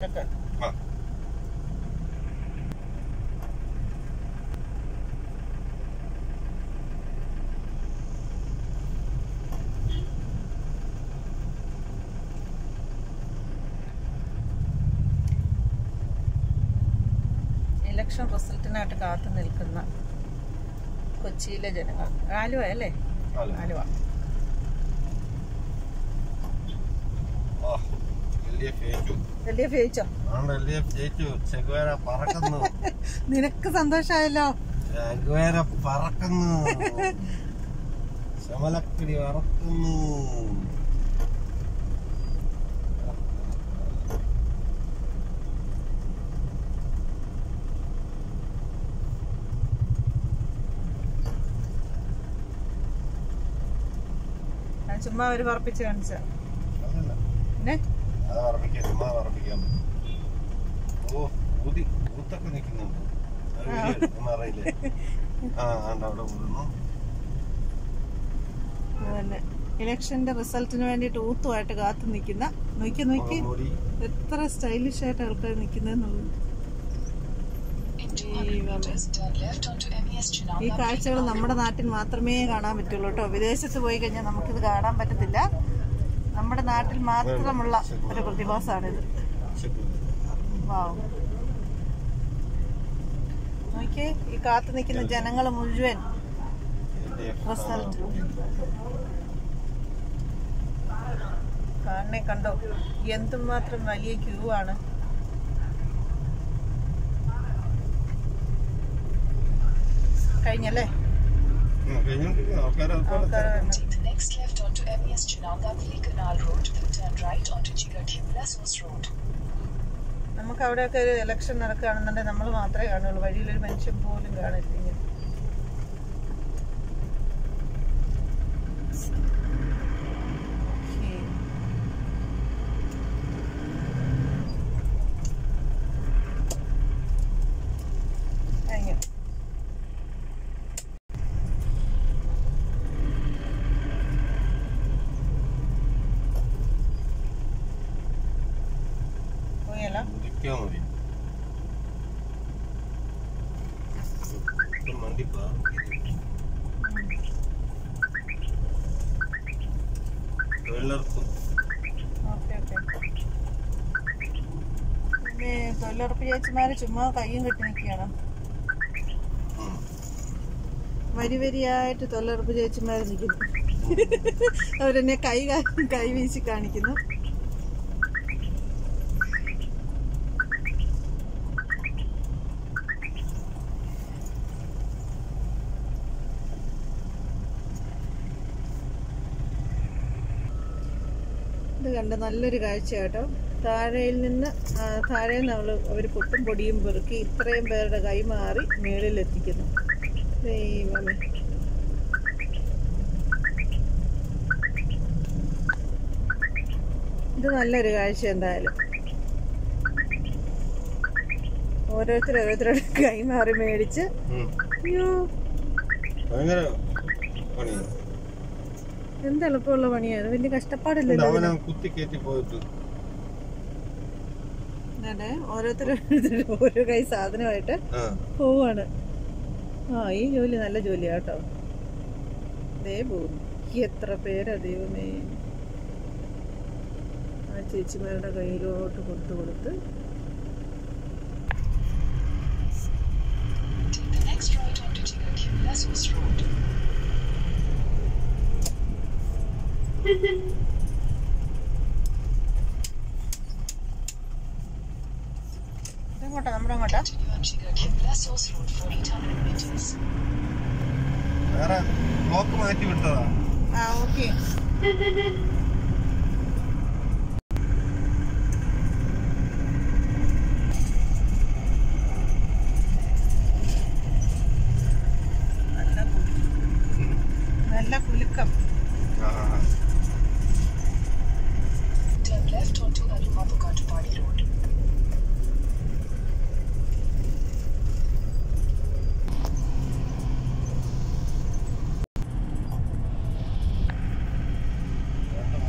ഒക്കെ ആ. ഇലക്ഷൻ റിസൾട്ടിനായിട്ട് കാത്തു നിൽക്കുന്ന കൊച്ചിയിലെ ജനങ്ങൾ ആലുവ അല്ലേ ആലുവ. ആലുവ ആ, LDF ജയിച്ചു. വലിയ ജയിച്ചോ ആണ്ട് LDF ജയിച്ചു. ചെഗുവേര പറക്കുന്നു നിനക്ക് സന്തോഷമായല്ലോ ചെഗുവേര പറക്കുന്നു ശമലക്കിടി പറക്കുന്നു ഞാൻ ചുമ്മാ ഒരു പറപ്പിച്ച് കാണിച്ച അതല്ല പിന്നെ അത് പറപ്പിക്കാൻ ചുമ്മാ പറപ്പിക്കാൻ ഓ ഊതി ഊത്തൊക്കെ നിൽക്കുന്നുണ്ട് അത് വീഡിയോ എടുക്കുന്ന അറിയില്ലേ ആ ആണ്ട് അവിടെ ഊതുന്നു പിന്നെ ഇലക്ഷന്റെ റിസൾട്ടിന് വേണ്ടിയിട്ട് ഊത്തുമായിട്ട് കാത്തു നിൽക്കുന്ന നോക്കി നോക്കി മുഖംമൂടി എത്ര സ്റ്റൈലിഷ് ആയിട്ട് ആൾക്കാർ നിൽക്കുന്നതെന്നുള്ളത് In 200 meters, turn left onto MES ഈ Chinanga. കാഴ്ചകൾ നമ്മുടെ നാട്ടിൽ മാത്രമേ കാണാൻ പറ്റുള്ളൂ കേട്ടോ വിദേശത്ത് പോയി കഴിഞ്ഞാൽ നമുക്കിത് കാണാൻ പറ്റത്തില്ല നമ്മുടെ നാട്ടിൽ മാത്രമുള്ള ഒരു പ്രതിഭാസമാണിത് വാവ് നോക്കിയേ ഈ കാത്തു നിൽക്കുന്ന ജനങ്ങൾ മുഴുവൻ റിസൾട്ട് കാണണേ കണ്ടോ എന്തുമാത്രം വലിയ ക്യൂ ആണ് കഴിഞ്ഞല്ലേ ആൾക്കാർ Take the next left onto MES Chinanga Valley Canal Road, then turn right onto Chigathimla Source Road. നമുക്ക് അവിടെയൊക്കെ ഒരു ഇലക്ഷൻ നടക്കുകയാണെന്നുണ്ടെങ്കിൽ നമ്മൾ മാത്രമേ കാണുള്ളൂ വഴിയിലൊരു മനുഷ്യൻ പോലും കാണില്ല ഇങ്ങനെ. ഓക്കേ. കഴിഞ്ഞു പോയല്ലോ ഉദിക്കാ മതി ഇപ്പം വണ്ടി പാർക്ക് തൊഴിലുറപ്പ് ഓക്കെ ഓക്കെ പിന്നെ തൊഴിലുറപ്പ് ചേച്ചിമാര് ചുമ്മാ കയ്യും കെട്ടി നിൽക്കുകയാണ് ഉം. വരി വരിയായിട്ട് തൊഴിലുറപ്പ് ചേച്ചിമാര് നിൽക്കുന്നു അവരെന്നെ കൈ കാ- കൈ വീശി കാണിക്കുന്നു ഇത് കണ്ട് നല്ലൊരു കാഴ്ച കേട്ടോ താഴെയിൽ നിന്ന് ആ, താഴെ നമ്മൾ അവർ പൊട്ടും പൊടിയും പെറുക്കി ഇത്രയും പേരുടെ കൈ മാറി മേളിലെത്തിക്കുന്നു ദൈവമേ ഇത് നല്ലൊരു കാഴ്ച എന്തായാലും ഓരോരുത്തർ ഓരോരുത്തരുടെ കൈ മാറി മേടിച്ച് ഉം. അയ്യോ ഭയങ്കര പണിയാണ് എന്ത് എളുപ്പമുള്ള പണിയാണ് വലിയ കഷ്ടപ്പാടില്ലല്ലോ അവനെ കുത്തി കയറ്റി പോയിട്ട് അതെ ഓരോരുത്തർ ഓരോരുത്തർ ഓരോ കൈ സാധനമായിട്ട് ആ പോവാണ് ആ ഈ ജോലി നല്ല ജോലിയാ കേട്ടോ ദേ പോകുന്നു എത്ര പേരാ ദൈവമേ ആ ചേച്ചിമാരുടെ കയ്യിലോട്ട് കൊടുത്തു കൊടുത്ത് Take the next right onto Chigathimla Source Road. ഇതെങ്ങോട്ടാ നമ്മുടെ അങ്ങോട്ടാ Continue on Chigathimla Source Road for 800 meters. വേറെ ബ്ലോക്ക് മാറ്റി വിട്ടതാ ആ ഓക്കെ നല്ല കുലു- നല്ല കുലുക്കം ആ, ആ, ആ. Turn left onto Arumapukatupadi Road. രണ്ട്